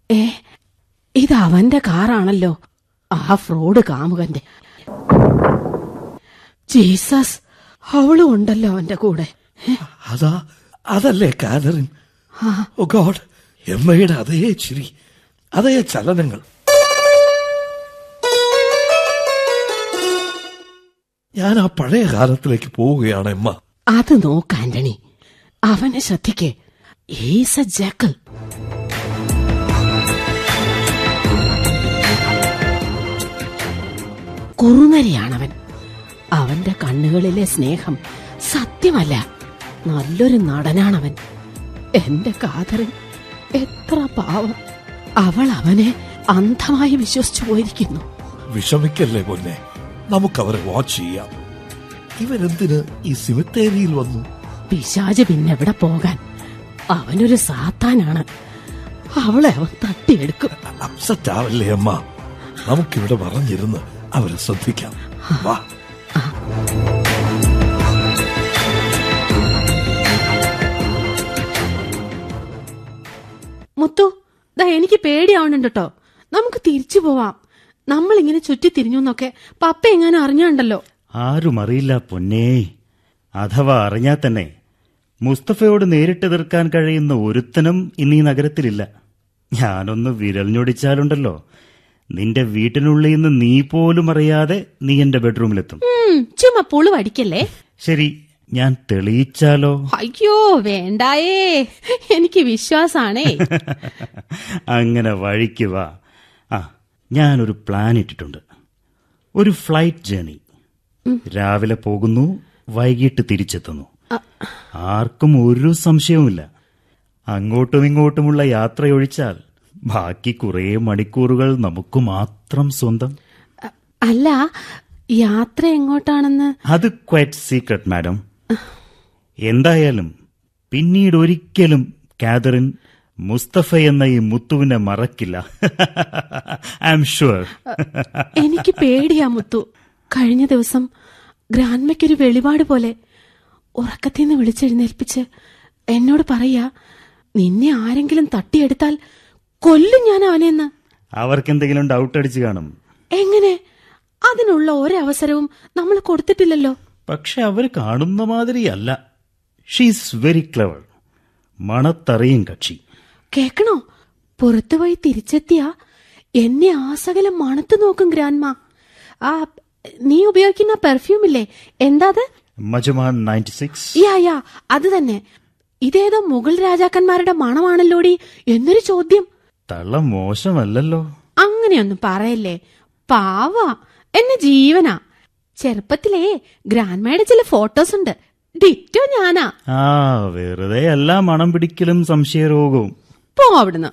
ഏ ഇത് അവന്റെ കാറാണല്ലോ ആ ഫ്രോഡ് കാമുകന്റെ ജീസസ് അവളും ഉണ്ടല്ലോ അവന്റെ കൂടെ അതാ അതല്ലേ കാതറിൻ ഓ ഗോഡ് എമ്മയുടെ അതേ ചിരി അതേ ചലനങ്ങൾ ഞാൻ ആ പഴയ കാലത്തിലേക്ക് പോവുകയാണ് എമ്മ അത് നോക്ക് ആന്റണി അവനെ ശ്രദ്ധിക്കേ ഈസ് എ ജക്കൽ കുറുനരിയാണവൻ അവന്റെ കണ്ണുകളിലെ സ്നേഹം സത്യമല്ല നല്ലൊരു നടനാണവൻ എന്റെ കാതറിൻ എത്ര പാവം അവൾ അവനെ അന്ധമായി വിശ്വസിച്ചു പോയിരിക്കുന്നു വിഷമിക്കല്ലേ പൊന്നെ നമുക്കവരെ വാച്ച് ചെയ്യാം ഇവരെന്തിന് ഈ സിമിത്തേരിയിൽ വന്നു പിശാജ് പിന്നെവിടെ പോകാൻ അവനൊരു സാത്താനാണ് അവളെ അവൻ തട്ടിയെടുക്കും അപ്സെറ്റ് ആവല്ലേ അമ്മ നമുക്കിവിടെ പറഞ്ഞിരുന്ന് അവരെ ശ്രദ്ധിക്കാം വാ മുത്തു ദാ എനിക്ക് പേടിയാവണുണ്ട് കേട്ടോ നമുക്ക് തിരിച്ചു പോവാം നമ്മൾ ഇങ്ങനെ ചുറ്റി തിരിഞ്ഞു എന്നൊക്കെ പപ്പ എങ്ങാനും അറിഞ്ഞുണ്ടല്ലോ ആരും അറിയില്ല പൊന്നേ അഥവാ അറിഞ്ഞാൽ തന്നെ മുസ്തഫയോട് നേരിട്ട് എതിർക്കാൻ കഴിയുന്ന ഒരുത്തനും ഇന്ന് ഈ നഗരത്തിലില്ല ഞാനൊന്ന് വിരൽ ഞൊടിച്ചാലുണ്ടല്ലോ നിന്റെ വീട്ടിനുള്ളിൽ നിന്ന് നീ പോലും അറിയാതെ നീ എന്റെ ബെഡ്റൂമിലെത്തും ഉം, ചുമ്മാ പുളു അടിക്കല്ലേ ശരി ഞാൻ തെളിയിച്ചാലോ അയ്യോ വേണ്ടായേ എനിക്ക് വിശ്വാസാണേ അങ്ങനെ വഴിക്ക് വാ ആ ഞാനൊരു പ്ലാൻ ഇട്ടിട്ടുണ്ട് ഒരു ഫ്ലൈറ്റ് ജേണി രാവിലെ പോകുന്നു വൈകിട്ട് തിരിച്ചെത്തുന്നു ആർക്കും ഒരു സംശയവുമില്ല അങ്ങോട്ടും ഇങ്ങോട്ടുമുള്ള യാത്രയൊഴിച്ചാൽ ബാക്കി കുറേ മണിക്കൂറുകൾ നമുക്ക് മാത്രം സ്വന്തം അ- അല്ല യാത്ര എങ്ങോട്ടാണെന്ന് അത് ക്വൈറ്റ് സീക്രട്ട് മാഡം എന്തായാലും പിന്നീട് ഒരിക്കലും കാതറിൻ മുസ്തഫ എന്ന ഈ മുത്തുവിനെ മറക്കില്ല ഐ എം ഷുവർ എനിക്ക് പേടിയാ മുത്തു കഴിഞ്ഞ ദിവസം ഗ്രാൻമയ്ക്കൊരു വെളിപാട് പോലെ ഉറക്കത്തിൽ നിന്ന് വിളിച്ചെഴുന്നേൽപ്പിച്ച് എന്നോട് പറയാ നിന്നെ ആരെങ്കിലും തട്ടിയെടുത്താൽ കൊല്ലും ഞാൻ അവനെന്ന് അവർക്കെന്തെങ്കിലും ഡൗട്ട് അടിച്ചു കാണും എങ്ങനെ അതിനുള്ള ഒരവസരവും നമ്മൾ കൊടുത്തിട്ടില്ലല്ലോ പക്ഷെ അവർ കാണുന്ന മാതിരിയല്ല ഷീസ് വെരി ക്ലവർ മണത്തറിയും കക്ഷി കേക്കണോ പുറത്തുപോയി തിരിച്ചെത്തിയ എന്നെ ആസകലം മണത്തു നോക്കും ഗ്രാൻമ ആ നീ ഉപയോഗിക്കുന്ന പെർഫ്യൂം ഇല്ലേ എന്താ അത് മജുമാൻ നയൻറ്റി സിക്സ് യാ യാ അത് തന്നെ ഇതേതോ മുഗൾ രാജാക്കന്മാരുടെ മണമാണല്ലോടി എന്നൊരു ചോദ്യം തള്ള മോശമല്ലല്ലോ അങ്ങനെയൊന്നും പറയല്ലേ പാവ എന്നെ ജീവനാ ചെറുപ്പത്തിലേ ഗ്രാൻമയുടെ ചില ഫോട്ടോസ് ഉണ്ട് ഡിറ്റോ ഞാനാ ആ വെറുതെ എല്ലാ മണം പിടിക്കലും സംശയരോഗവും പോ അവിടുന്ന്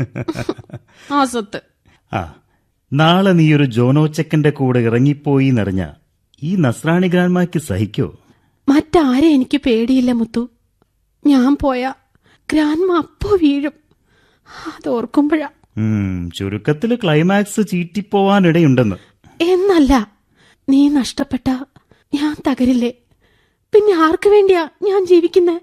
ആ സ്വത്ത് ആ നാളെ നീ ഒരു ജോനോ ചെക്കന്റെ കൂടെ ഇറങ്ങിപ്പോയി എന്നറിഞ്ഞ ഈ നസ്രാണി ഗ്രാൻമാക്ക് സഹിക്കോ മറ്റാരെ എനിക്ക് പേടിയില്ല മുത്തു ഞാൻ പോയാ ഗ്രാൻമ അപ്പോ വീഴും അതോർക്കുമ്പോഴാ ഉം, ചുരുക്കത്തില് ക്ലൈമാക്സ് ചീറ്റിപ്പോവാനിടയുണ്ടെന്ന് എന്നല്ല നീ നഷ്ടപ്പെട്ട ഞാൻ തകരില്ലേ പിന്നെ ആർക്കു വേണ്ടിയാ ഞാൻ ജീവിക്കുന്നേ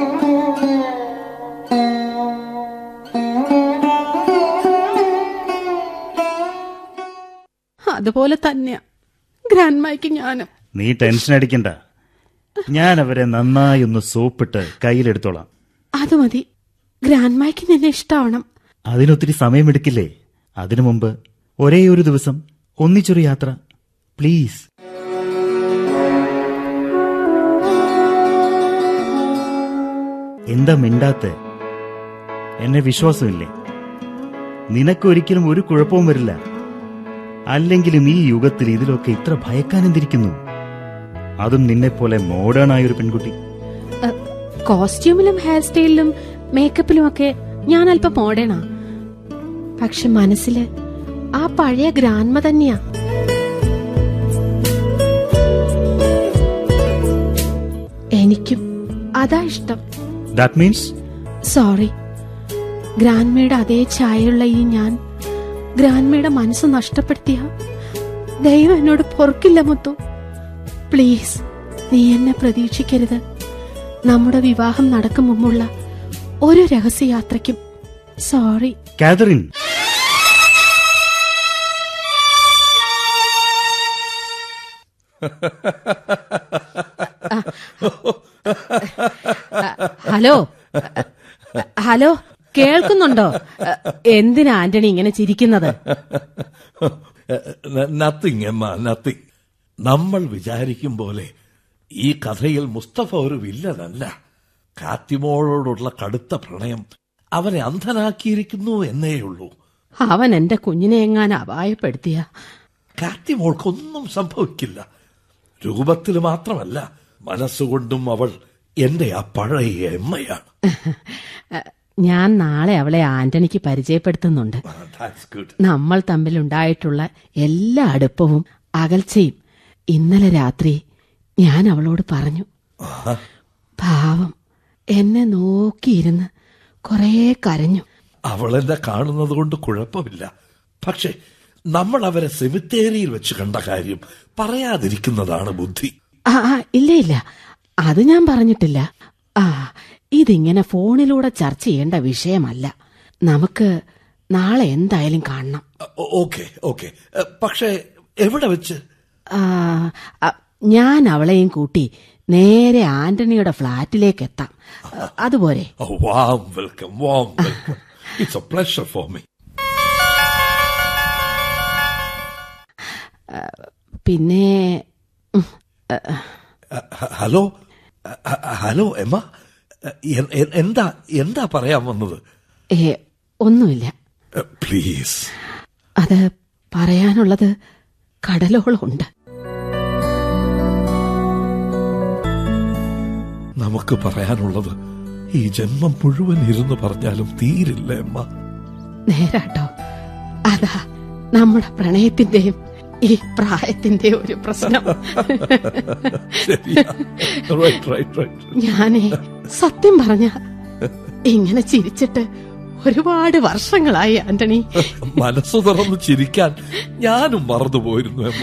അതുപോലെ തന്നെയാ ഗ്രാൻഡ്മയ്ക്ക് ഞാനും നീ ടെൻഷൻ അടിക്കണ്ട ഞാൻ അവരെ നന്നായി ഒന്ന് സോപ്പിട്ട് കയ്യിലെടുത്തോളാം അത് മതി ഗ്രാൻഡ്മയ്ക്ക് നിന്നെ ഇഷ്ടാവണം അതിനൊത്തിരി സമയമെടുക്കില്ലേ അതിനു മുമ്പ് ഒരേ ഒരു ദിവസം ഒന്നിച്ചൊരു യാത്ര പ്ലീസ് എന്താ മിണ്ടാത്തെ എന്നെ വിശ്വാസമില്ലേ നിനക്കൊരിക്കലും ഒരു കുഴപ്പവും വരില്ല അല്ലെങ്കിലും ഈ യുഗത്തിൽ ഇതിലൊക്കെ ഇത്ര ഭയക്കാനെന്തിരിക്കുന്നു അതും നിന്നെപ്പോലെ മോഡേൺ ആയ ഒരു പെൺകുട്ടി അഹ്, കോസ്റ്റ്യൂമിലും ഹെയർ സ്റ്റൈലിലും മേക്കപ്പിലും ഒക്കെ ഞാൻ അല്പം മോഡേണാ പക്ഷെ മനസ്സില് ആ പഴയ ഗ്രാൻമ തന്നെയാ എനിക്കും അതാ ഇഷ്ടം ദാറ്റ് മീൻസ് സോറി ഗ്രാൻമയുടെ അതേ ഛായയുള്ള ഈ ഞാൻ ഗ്രാൻമയുടെ മനസ്സ് നഷ്ടപ്പെടുത്തിയ ദൈവം എന്നോട് പൊറുക്കില്ല മുത്തു പ്ലീസ് നീ എന്നെ പ്രതീക്ഷിക്കരുത് നമ്മുടെ വിവാഹം നടക്കും മുമ്പുള്ള ഒരു രഹസ്യയാത്രയ്ക്കും സോറി കാതറിൻ ഹലോ ഹലോ കേൾക്കുന്നുണ്ടോ എന്തിനാ ആന്റണി ഇങ്ങനെ ചിരിക്കുന്നത് നത്തിങ് എമ്മ നത്തിങ് നമ്മൾ വിചാരിക്കും പോലെ ഈ കഥയിൽ മുസ്തഫ ഒരു വില്ലനല്ല കാത്തിമോളോടുള്ള കടുത്ത പ്രണയം അവനെ അന്ധനാക്കിയിരിക്കുന്നു എന്നേയുള്ളൂ അവൻ എന്റെ കുഞ്ഞിനെ എങ്ങാൻ അപായപ്പെടുത്തിയ കാത്തിമോൾക്കൊന്നും സംഭവിക്കില്ല രൂപത്തിൽ മാത്രമല്ല മനസ്സുകൊണ്ടും അവൾ എന്റെ ആ പഴയ എമ്മയാണ് ഞാൻ നാളെ അവളെ ആന്റണിക്ക് പരിചയപ്പെടുത്തുന്നുണ്ട് That's good. നമ്മൾ തമ്മിലുണ്ടായിട്ടുള്ള എല്ലാ അടുപ്പവും അകൽച്ചയും ഇന്നലെ രാത്രി ഞാൻ അവളോട് പറഞ്ഞു ആഹാ. പാവം എന്നെ നോക്കിയിരുന്ന് കുറേ കരഞ്ഞു അവൾ എന്നെ കാണുന്നത് കൊണ്ട് കുഴപ്പമില്ല പക്ഷെ നമ്മൾ അവരെ സെമിത്തേരിയിൽ വെച്ച് കണ്ട കാര്യം പറയാതിരിക്കുന്നതാണ് ബുദ്ധി ആ ആ, ഇല്ല ഇല്ല അത് ഞാൻ പറഞ്ഞിട്ടില്ല ആ ഇതിങ്ങനെ ഫോണിലൂടെ ചർച്ച ചെയ്യേണ്ട വിഷയമല്ല നമുക്ക് നാളെ എന്തായാലും കാണണം ഓക്കെ ഓക്കെ പക്ഷെ എവിടെ വെച്ച് ആ, ആ, ഞാൻ അവളെയും കൂട്ടി നേരെ ആന്റണിയുടെ ഫ്ളാറ്റിലേക്ക് എത്താം അതുപോലെ warm welcome warm welcome it's a pleasure for me പിന്നെ ഉം, ഹലോ ഹലോ എമ്മ എ- എ- എന്താ എന്താ പറയാൻ വന്നത് ഏ ഒന്നുമില്ല പ്ലീസ് അത് പറയാനുള്ളത് കടലോളമുണ്ട് നമുക്ക് പറയാനുള്ളത് ഈ ജന്മം മുഴുവൻ ഇരുന്ന് പറഞ്ഞാലും തീരില്ല എമ്മ നേരാട്ടോ അതാ നമ്മുടെ പ്രണയത്തിന്റെയും ഈ പ്രായത്തിന്റെ ഒരു പ്രശ്നം ശരിയാ റൈറ്റ് റൈറ്റ് റൈറ്റ് ഞാനേ സത്യം പറഞ്ഞ ഇങ്ങനെ ചിരിച്ചിട്ട് ഒരുപാട് വർഷങ്ങളായി ആന്റണി മനസ്സ് തുറന്ന് ചിരിക്കാൻ ഞാനും മറന്നുപോയിരുന്നു എമ്മ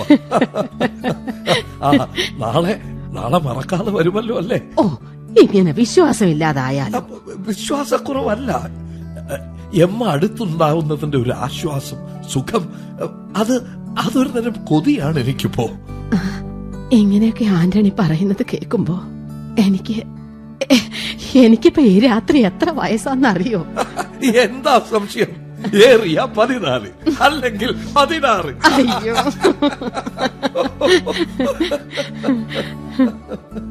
ആ നാളെ നാളെ മറക്കാതെ വരുമല്ലോ അല്ലേ ഓ ഇങ്ങനെ വിശ്വാസമില്ലാതായാലും അപ്പൊ വിശ്വാസക്കുറവല്ല എമ്മ അടുത്തുണ്ടാവുന്നതിന്റെ ഒരു ആശ്വാസം സുഖം അത് അതൊരു തരം കൊതിയാണ് എനിക്കിപ്പോ ഇങ്ങനെയൊക്കെ ആന്റണി പറയുന്നത് കേൾക്കുമ്പോ എനിക്ക് എ- എനിക്കിപ്പോ ഈ രാത്രി എത്ര വയസ്സാന്നറിയോ എന്താ സംശയം ഏറിയ പതിനാല് അല്ലെങ്കിൽ പതിനാറ് അയ്യോ